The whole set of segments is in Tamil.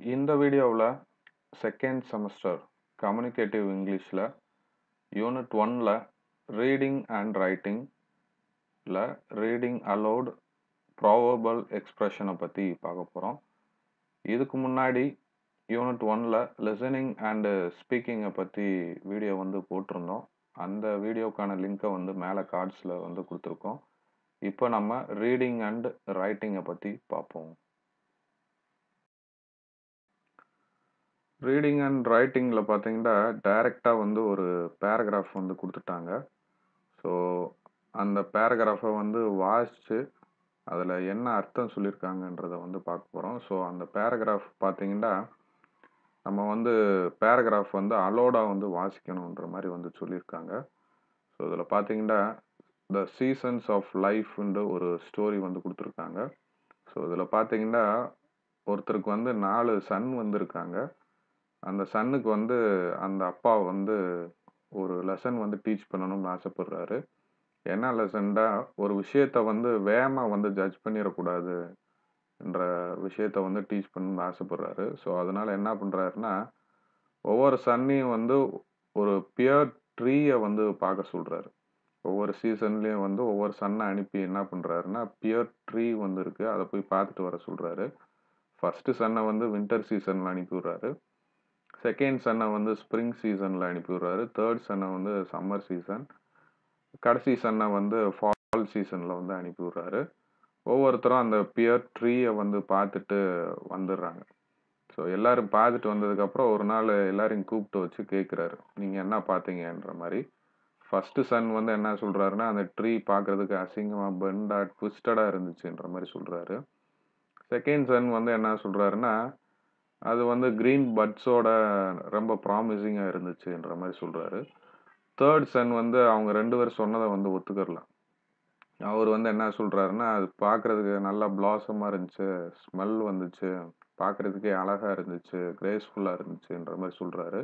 இந்த வீடியோவில் செகண்ட் செமஸ்டர் கம்யூனிகேட்டிவ் இங்கிலீஷில் யூனிட் ஒன்ல ரீடிங் அண்ட் ரைட்டிங்கில் ரீடிங் அலோட் ப்ராவபிள் எக்ஸ்ப்ரெஷனை பற்றி பார்க்க போகிறோம் இதுக்கு முன்னாடி யூனிட் ஒன்ல லிசனிங் அண்டு ஸ்பீக்கிங்கை பற்றி வீடியோ வந்து போட்டிருந்தோம் அந்த வீடியோக்கான லிங்க்கை வந்து மேலே கார்ட்ஸில் வந்து கொடுத்துருக்கோம் இப்போ நம்ம ரீடிங் அண்ட் ரைட்டிங்கை பற்றி பார்ப்போம் ரீடிங் அண்ட் ரைட்டிங்கில் பார்த்தீங்கன்னா டைரெக்டாக வந்து ஒரு பேராகிராஃப் வந்து கொடுத்துட்டாங்க ஸோ அந்த பேராகிராஃபை வந்து வாசித்து அதில் என்ன அர்த்தம் சொல்லியிருக்காங்கன்றதை வந்து பார்க்க போகிறோம் ஸோ அந்த பேராகிராஃப் பார்த்தீங்கன்னா நம்ம வந்து பேராகிராஃப் வந்து அலோடாக வந்து வாசிக்கணுன்ற மாதிரி வந்து சொல்லியிருக்காங்க ஸோ இதில் பார்த்தீங்கன்னா த சீசன்ஸ் ஆஃப் லைஃப்ன்ற ஒரு ஸ்டோரி வந்து கொடுத்துருக்காங்க ஸோ இதில் பார்த்தீங்கன்னா ஒருத்தருக்கு வந்து நாலு சன் வந்து இருக்காங்க அந்த சன்னுக்கு வந்து அந்த அப்பா வந்து ஒரு லெசன் வந்து டீச் பண்ணணும்னு ஆசைப்படுறாரு என்ன லெசன்டா ஒரு விஷயத்த வந்து வேகமாக வந்து ஜட்ஜ் பண்ணிடக்கூடாது என்ற விஷயத்த வந்து டீச் பண்ணணும்னு ஆசைப்படுறாரு ஸோ அதனால என்ன பண்ணுறாருன்னா ஒவ்வொரு சன்னையும் வந்து ஒரு பியர் ட்ரீயை வந்து பார்க்க சொல்கிறாரு ஒவ்வொரு சீசன்லேயும் வந்து ஒவ்வொரு சன்னை அனுப்பி என்ன பண்ணுறாருன்னா பியர் ட்ரீ வந்து இருக்குது அதை போய் பார்த்துட்டு வர சொல்கிறாரு ஃபஸ்ட்டு சன்னை வந்து வின்டர் சீசனில் அனுப்பி விட்றாரு செகண்ட் சன்னை வந்து ஸ்ப்ரிங் சீசனில் அனுப்பி விட்றாரு தேர்ட் சன்னை வந்து சம்மர் சீசன் கடைசி சன்னை வந்து ஃபால் சீசனில் வந்து அனுப்பி விட்றாரு ஒவ்வொருத்தரும் அந்த பியர் ட்ரீயை வந்து பார்த்துட்டு வந்துடுறாங்க ஸோ எல்லாரும் பார்த்துட்டு வந்ததுக்கப்புறம் ஒரு நாள் எல்லாரையும் கூப்பிட்டு வச்சு கேட்குறாரு நீங்கள் என்ன பார்த்தீங்கன்ற மாதிரி ஃபஸ்ட்டு சன் வந்து என்ன சொல்கிறாருன்னா அந்த ட்ரீ பார்க்குறதுக்கு அசிங்கமாக பெண்டாக ட்விஸ்டடாக இருந்துச்சுன்ற மாதிரி சொல்கிறாரு செகண்ட் சன் வந்து என்ன சொல்கிறாருன்னா அது வந்து க்ரீன் பட்ஸோட ரொம்ப ப்ராமிசிங்காக இருந்துச்சுன்ற மாதிரி சொல்கிறாரு தேர்ட் சன் வந்து அவங்க ரெண்டு பேரும் சொன்னதை வந்து ஒத்துக்கரலாம் அவர் வந்து என்ன சொல்கிறாருன்னா அது பார்க்குறதுக்கு நல்லா பிளாசமாக இருந்துச்சு ஸ்மெல் வந்துச்சு பார்க்குறதுக்கே அழகாக இருந்துச்சு கிரேஸ்ஃபுல்லாக இருந்துச்சுன்ற மாதிரி சொல்கிறாரு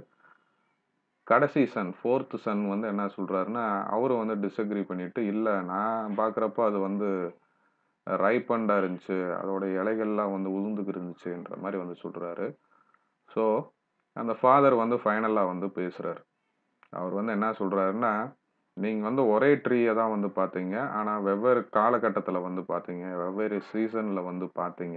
கடைசி சன் ஃபோர்த்து சன் வந்து என்ன சொல்கிறாருன்னா அவரும் வந்து டிஸ்அக்ரி பண்ணிவிட்டு இல்லை நான் பார்க்குறப்போ அது வந்து ரைப்பண்டாக இருந்துச்சு அதோட இலைகள்லாம் வந்து உதுந்துக்கு இருந்துச்சுன்ற மாதிரி வந்து சொல்கிறாரு ஸோ அந்த ஃபாதர் வந்து ஃபைனலாக வந்து பேசுகிறார் அவர் வந்து என்ன சொல்கிறாருன்னா நீங்கள் வந்து ஒரே ட்ரீயை தான் வந்து பார்த்தீங்க ஆனால் வெவ்வேறு காலகட்டத்தில் வந்து பார்த்தீங்க வெவ்வேறு சீசனில் வந்து பார்த்தீங்க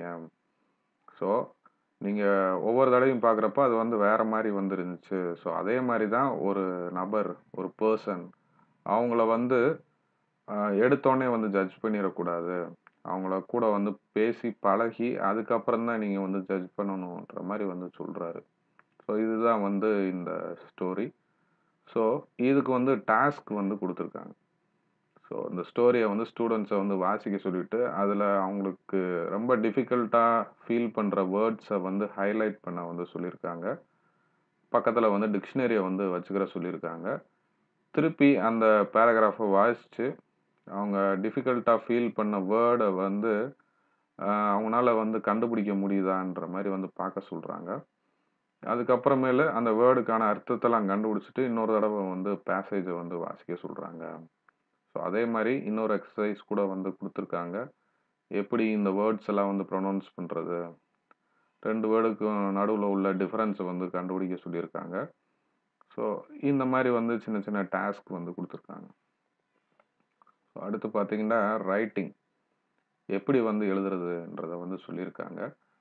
ஸோ நீங்கள் ஒவ்வொரு தடவையும் பார்க்குறப்ப அது வந்து வேறு மாதிரி வந்து இருந்துச்சு ஸோ அதே மாதிரி தான் ஒரு நபர் ஒரு பர்சன் அவங்கள வந்து எடுத்தோடனே வந்து ஜட்ஜ் பண்ணிடக்கூடாது அவங்கள கூட வந்து பேசி பழகி அதுக்கப்புறம் தான் நீங்கள் வந்து ஜட்ஜ் பண்ணணுன்ற மாதிரி வந்து சொல்கிறாரு ஸோ இதுதான் வந்து இந்த ஸ்டோரி ஸோ இதுக்கு வந்து டாஸ்க் வந்து கொடுத்துருக்காங்க ஸோ இந்த ஸ்டோரியை வந்து ஸ்டூடெண்ட்ஸை வந்து வாசிக்க சொல்லிட்டு அதில் அவங்களுக்கு ரொம்ப டிஃபிகல்ட்டாக ஃபீல் பண்ணுற வேர்ட்ஸை வந்து ஹைலைட் பண்ண வந்து சொல்லியிருக்காங்க பக்கத்தில் வந்து டிக்ஷனரியை வந்து வச்சுக்கிற சொல்லியிருக்காங்க திருப்பி அந்த பேராகிராஃபை வாசித்து அவங்க டிஃபிகல்ட்டாக ஃபீல் பண்ண வேர்டை வந்து அவங்களால வந்து கண்டுபிடிக்க முடியுதான்ற மாதிரி வந்து பார்க்க சொல்கிறாங்க அதுக்கப்புறமேலு அந்த வேர்டுக்கான அர்த்தத்தெல்லாம் கண்டுபிடிச்சிட்டு இன்னொரு தடவை வந்து பேசேஜை வந்து வாசிக்க சொல்கிறாங்க ஸோ அதே மாதிரி இன்னொரு எக்ஸசைஸ் கூட வந்து கொடுத்துருக்காங்க எப்படி இந்த வேர்ட்ஸ் எல்லாம் வந்து ப்ரொனவுன்ஸ் பண்ணுறது ரெண்டு வேர்டுக்கும் நடுவில் உள்ள டிஃப்ரென்ஸை வந்து கண்டுபிடிக்க சொல்லியிருக்காங்க ஸோ இந்த மாதிரி வந்து சின்ன சின்ன டாஸ்க் வந்து கொடுத்துருக்காங்க ஸோ அடுத்து பார்த்தீங்கன்னா ரைட்டிங் எப்படி வந்து எழுதுறதுன்றதை வந்து சொல்லியிருக்காங்க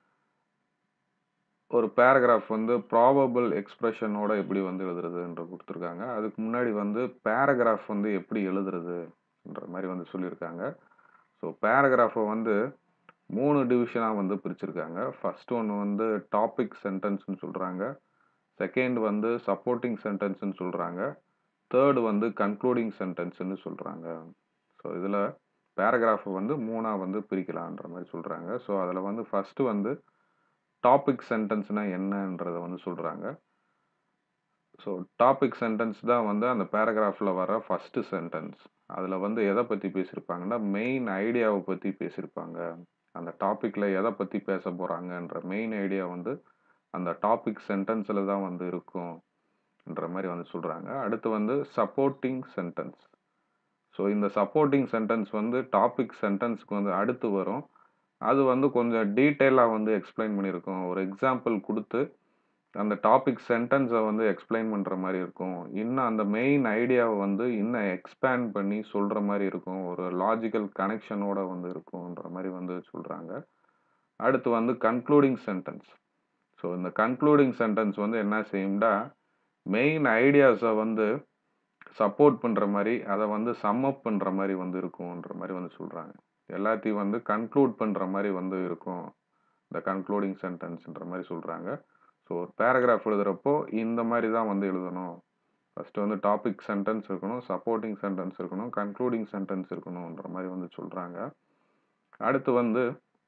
ஒரு பேராகிராஃப் வந்து ப்ராபபிள் எக்ஸ்ப்ரெஷனோட எப்படி வந்து எழுதுறதுன்ற கொடுத்துருக்காங்க அதுக்கு முன்னாடி வந்து பேராகிராஃப் வந்து எப்படி எழுதுறதுன்ற மாதிரி வந்து சொல்லியிருக்காங்க ஸோ பேராகிராஃபை வந்து மூணு டிவிஷனாக வந்து பிரிச்சிருக்காங்க ஃபர்ஸ்ட் ஒன்று வந்து டாபிக் சென்டென்ஸ்னு சொல்கிறாங்க செகண்ட் வந்து சப்போர்ட்டிங் சென்டென்ஸ்னு சொல்கிறாங்க தேர்டு வந்து கன்க்ளூடிங் சென்டென்ஸ்னு சொல்கிறாங்க ஸோ இதில் பேராகிராஃபை வந்து மூணாக வந்து பிரிக்கலான்ற மாதிரி சொல்கிறாங்க ஸோ அதில் வந்து ஃபஸ்ட்டு வந்து டாபிக் சென்டென்ஸ்னால் என்னன்றதை வந்து சொல்கிறாங்க ஸோ டாபிக் சென்டென்ஸ் தான் வந்து அந்த பேராகிராஃபில் வர ஃபஸ்ட்டு சென்டென்ஸ் அதில் வந்து எதை பற்றி பேசியிருப்பாங்கன்னா மெயின் ஐடியாவை பற்றி பேசியிருப்பாங்க அந்த டாப்பிக்கில் எதை பற்றி பேச போகிறாங்கன்ற மெயின் ஐடியா வந்து அந்த டாபிக் சென்டென்ஸில் தான் வந்து இருக்கும்ன்ற மாதிரி வந்து சொல்கிறாங்க அடுத்து வந்து சப்போர்ட்டிங் சென்டென்ஸ் ஸோ இந்த சப்போர்ட்டிங் சென்டென்ஸ் வந்து டாபிக் சென்டென்ஸ்க்கு வந்து அடுத்து வரும் அது வந்து கொஞ்சம் டீட்டெயிலாக வந்து எக்ஸ்பிளைன் பண்ணியிருக்கும் ஒரு எக்ஸாம்பிள் கொடுத்து அந்த டாபிக் சென்டென்ஸை வந்து எக்ஸ்பிளைன் பண்ணுற மாதிரி இருக்கும் இன்னும் அந்த மெயின் ஐடியாவை வந்து இன்னும் எக்ஸ்பேண்ட் பண்ணி சொல்கிற மாதிரி இருக்கும் ஒரு லாஜிக்கல் கனெக்ஷனோட வந்து இருக்கும்ன்ற மாதிரி வந்து சொல்கிறாங்க அடுத்து வந்து கன்க்ளூடிங் சென்டென்ஸ் ஸோ இந்த கன்க்ளூடிங் சென்டென்ஸ் வந்து என்ன செய்யும்டா மெயின் ஐடியாஸை வந்து சப்போர்ட் பண்ணுற மாதிரி அதை வந்து சம்மப் பண்ணுற மாதிரி வந்து இருக்கும்ன்ற மாதிரி வந்து சொல்கிறாங்க எல்லாத்தையும் வந்து கன்க்ளூட் பண்ணுற மாதிரி வந்து இருக்கும் இந்த கன்க்ளூடிங் சென்டென்ஸ்ன்ற மாதிரி சொல்கிறாங்க ஸோ ஒரு பேராகிராஃப் எழுதுகிறப்போ இந்த மாதிரி தான் வந்து எழுதணும் ஃபஸ்ட்டு வந்து டாபிக் சென்டென்ஸ் இருக்கணும் சப்போர்ட்டிங் சென்டென்ஸ் இருக்கணும் கன்க்ளூடிங் சென்டென்ஸ் இருக்கணுன்ற மாதிரி வந்து சொல்கிறாங்க அடுத்து வந்து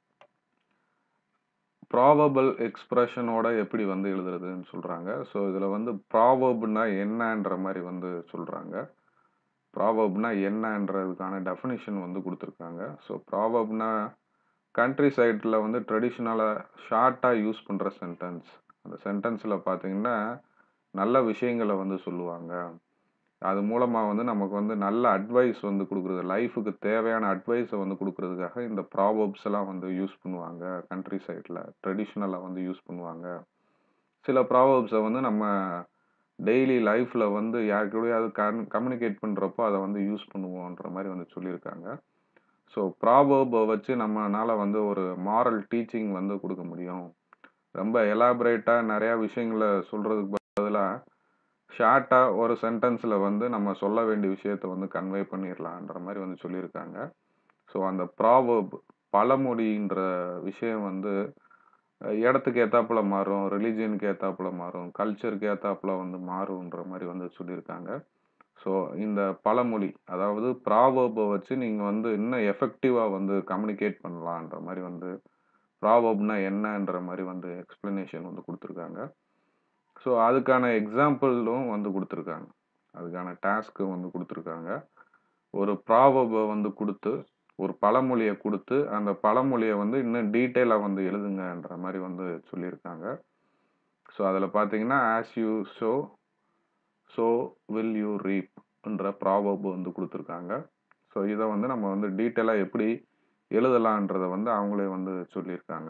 ப்ராபபிள் எக்ஸ்பிரஷனோட எப்படி வந்து எழுதுறதுன்னு சொல்கிறாங்க ஸோ இதில் வந்து ப்ராபப்னா என்னன்ற மாதிரி வந்து சொல்கிறாங்க ப்ராபப்னா என்னன்றதுக்கான டெஃபினிஷன் வந்து கொடுத்துருக்காங்க ஸோ ப்ராபப்னா கண்ட்ரி சைடில் வந்து ட்ரெடிஷ்னலாக ஷார்ட்டாக யூஸ் பண்ணுற சென்டென்ஸ் அந்த சென்டென்ஸில் பார்த்தீங்கன்னா நல்ல விஷயங்களை வந்து சொல்லுவாங்க அது மூலமாக வந்து நமக்கு வந்து நல்ல அட்வைஸ் வந்து கொடுக்குறது லைஃபுக்கு தேவையான அட்வைஸை வந்து கொடுக்குறதுக்காக இந்த ப்ராபப்ஸ் எல்லாம் வந்து யூஸ் பண்ணுவாங்க கண்ட்ரி சைடில் ட்ரெடிஷ்னலாக வந்து யூஸ் பண்ணுவாங்க சில ப்ராபப்ஸை வந்து நம்ம டெய்லி லைஃப்பில் வந்து யாருக்கூடையாவது கன் கம்யூனிகேட் பண்ணுறப்போ அதை வந்து யூஸ் பண்ணுவோன்ற மாதிரி வந்து சொல்லியிருக்காங்க ஸோ ப்ராபர்பை வச்சு நம்மளால் வந்து ஒரு மாரல் டீச்சிங் வந்து கொடுக்க முடியும் ரொம்ப எலாபரேட்டாக நிறையா விஷயங்களை சொல்கிறதுக்கு பதிலாக ஷார்ட்டாக ஒரு சென்டென்ஸில் வந்து நம்ம சொல்ல வேண்டிய விஷயத்த வந்து கன்வே பண்ணிடலான்ற மாதிரி வந்து சொல்லியிருக்காங்க ஸோ அந்த ப்ராவர்ப் பழமொழின்ற விஷயம் வந்து இடத்துக்கு ஏத்தாப்புல மாறும் ரிலீஜியனுக்கு ஏத்தாப்புல மாறும் கல்ச்சருக்கு ஏத்தாப்புல வந்து மாறுன்ற மாதிரி வந்து சொல்லியிருக்காங்க ஸோ இந்த பழமொழி அதாவது ப்ராவர்பை வச்சு நீங்கள் வந்து இன்னும் எஃபெக்டிவாக வந்து கம்யூனிகேட் பண்ணலான்ற மாதிரி வந்து ப்ராவர்ப்னா என்னன்ற மாதிரி வந்து எக்ஸ்ப்ளனேஷன் வந்து கொடுத்துருக்காங்க ஸோ அதுக்கான எக்ஸாம்பிளும் வந்து கொடுத்துருக்காங்க அதுக்கான டாஸ்க்கும் வந்து கொடுத்துருக்காங்க ஒரு ப்ராவர்பை வந்து கொடுத்து ஒரு பழமொழியை கொடுத்து அந்த பழமொழியை வந்து இன்னும் டீட்டெயிலாக வந்து எழுதுங்கன்ற மாதிரி வந்து சொல்லியிருக்காங்க ஸோ அதில் பார்த்தீங்கன்னா as you sow so will you ரீப்ன்ற ப்ராவர்பு வந்து கொடுத்துருக்காங்க ஸோ இதை வந்து நம்ம வந்து டீட்டெயிலாக எப்படி எழுதலான்றதை வந்து அவங்களே வந்து சொல்லியிருக்காங்க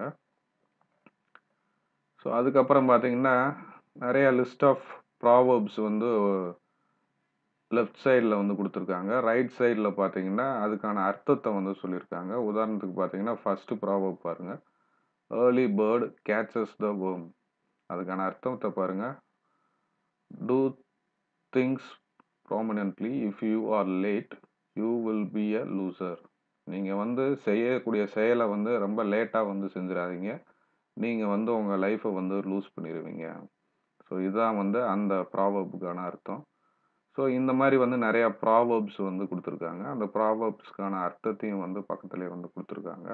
ஸோ அதுக்கப்புறம் பார்த்தீங்கன்னா நிறைய லிஸ்ட் ஆஃப் ப்ராவர்ப்ஸ் வந்து லெஃப்ட் சைடில் வந்து கொடுத்துருக்காங்க ரைட் சைடில் பார்த்தீங்கன்னா அதுக்கான அர்த்தத்தை வந்து சொல்லியிருக்காங்க உதாரணத்துக்கு பார்த்தீங்கன்னா ஃபஸ்ட்டு ப்ராவர்ப் பாருங்கள் early bird catches the worm அதுக்கான அர்த்தத்தை பாருங்கள் two things prominently if you are late you will be a loser நீங்கள் வந்து செய்யக்கூடிய செயலை வந்து ரொம்ப லேட்டாக வந்து செஞ்சிடாதீங்க நீங்கள் வந்து உங்கள் லைஃப்பை வந்து லூஸ் பண்ணிடுவீங்க ஸோ இதுதான் வந்து அந்த ப்ராவர்புக்கான அர்த்தம் ஸோ இந்த மாதிரி வந்து நிறையா ப்ராவர்ப்ஸ் வந்து கொடுத்துருக்காங்க அந்த ப்ராவர்ப்ஸ்க்கான அர்த்தத்தையும் வந்து பக்கத்துலேயே வந்து கொடுத்துருக்காங்க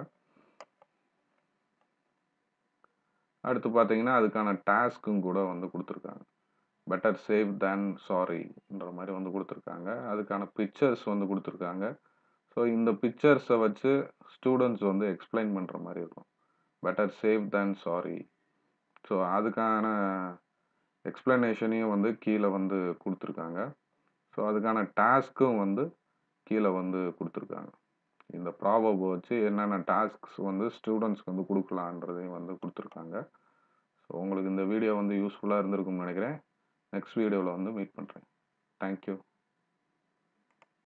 அடுத்து பார்த்தீங்கன்னா அதுக்கான டாஸ்க்கும் கூட வந்து கொடுத்துருக்காங்க பெட்டர் சேவ் தேன் சாரின்ற மாதிரி வந்து கொடுத்துருக்காங்க அதுக்கான பிக்சர்ஸ் வந்து கொடுத்துருக்காங்க ஸோ இந்த பிக்சர்ஸை வச்சு ஸ்டூடெண்ட்ஸ் வந்து எக்ஸ்பிளைன் பண்ணுற மாதிரி இருக்கும் better safe than sorry so அதுக்கான எக்ஸ்பிளனேஷனையும் வந்து கீழே வந்து கொடுத்துருக்காங்க ஸோ அதுக்கான டாஸ்க்கும் வந்து கீழே வந்து கொடுத்துருக்காங்க இந்த ப்ராபப் வச்சு என்னென்ன டாஸ்க்ஸ் வந்து ஸ்டூடெண்ட்ஸ்க்கு வந்து கொடுக்கலான்றதையும் வந்து கொடுத்துருக்காங்க ஸோ உங்களுக்கு இந்த வீடியோ வந்து யூஸ்ஃபுல்லாக இருந்திருக்கும்னு நினைக்கிறேன் நெக்ஸ்ட் வீடியோவில் வந்து மீட் பண்ணுறேன் தேங்க்யூ